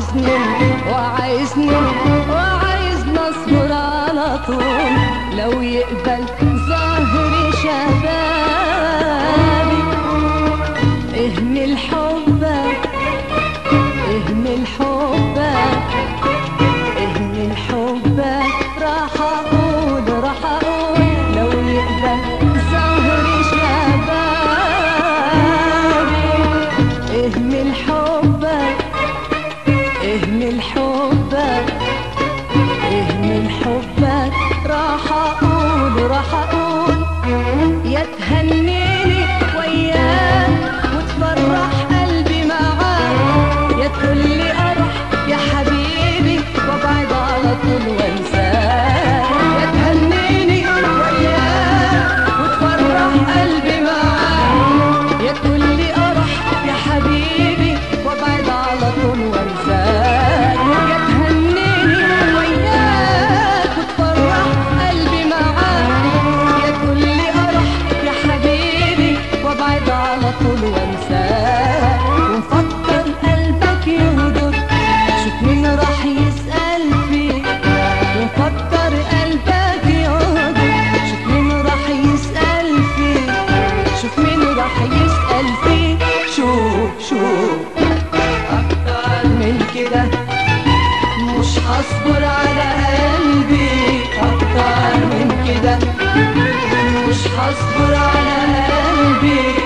وعايزني وعايزني وعايزني اصبر على طول لو يقبل ظهري شبابي اهمل حبك اهمل حبك اهمل حبك راح اقول راح اقول لو يقبل ظهري شبابي اهمل حبك اهمل حبك اهمل حبك راح اقول راح اقول يا تهنيني وياك وتفرح قلبي معاك يا تقولي اروح يا حبيبي وابعد على طول وانساك يا تهنيني وياك وتفرح قلبي معاك يا تقولي اروح يا حبيبي وابعد على طول وانساك يا تهنيني وياك وتفرح قلبي معاك يا تقولي اروح يا حبيبي وابعد على طول وانساك ومفكر قلبك يهدر شوف مين راح يسأل فيك ومفكر قلبك يهدر شوف مين راح يسأل فيك شوف مين راح يسأل فيك شوف شوف أكتر من كده مش هصبر على قلبي أكتر من كده مش هصبر على قلبي